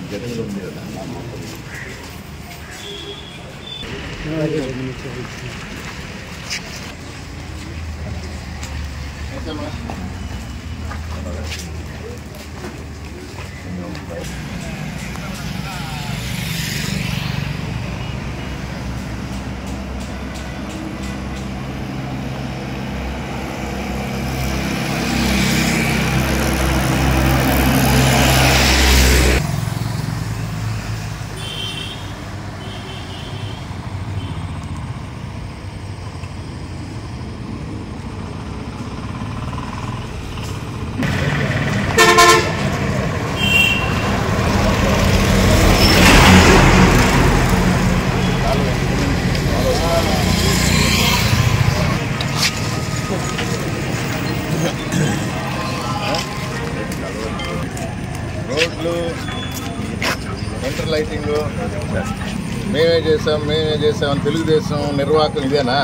జగన్ ఉంది కదా రోడ్లు సెంటర్ లైటింగ్ మేమే చేసాం మేమే చేసాం అని తెలుగుదేశం నిర్వాహకం ఇదేనా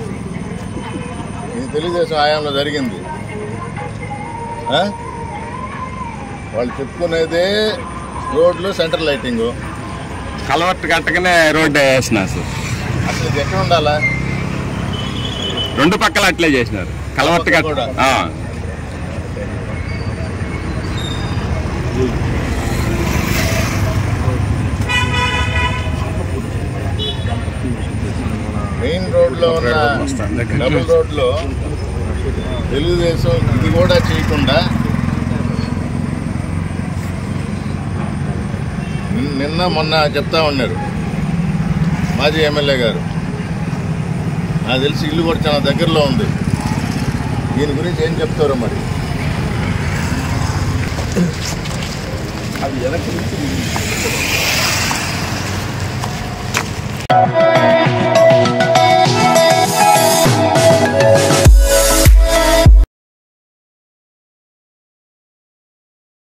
ఇది తెలుగుదేశం హయాంలో జరిగింది ఆ? వాళ్ళు చెప్పుకునేదే రోడ్లు సెంటర్ లైటింగ్ కలవట్టు కట్టగానే రోడ్డు వేసినారు సార్ అసలు ఇది ఎక్కడ ఉండాలా రెండు పక్కల అట్లే చేసినారు కలవట్టు కట్ట కూడా? ఆ. మెయిన్ రోడ్లో ఉన్న డబుల్ రోడ్లో తెలుగుదేశం ఇది కూడా చేయకుండా నిన్- నిన్న మొన్న చెప్తా ఉన్నారు మాజీ ఎమ్మెల్యే గారు నాకు తెలిసి ఇల్లు కూడా చాలా దగ్గరలో ఉంది దీని గురించి ఏం చెప్తారో మరి అది వెనక్కి నుంచి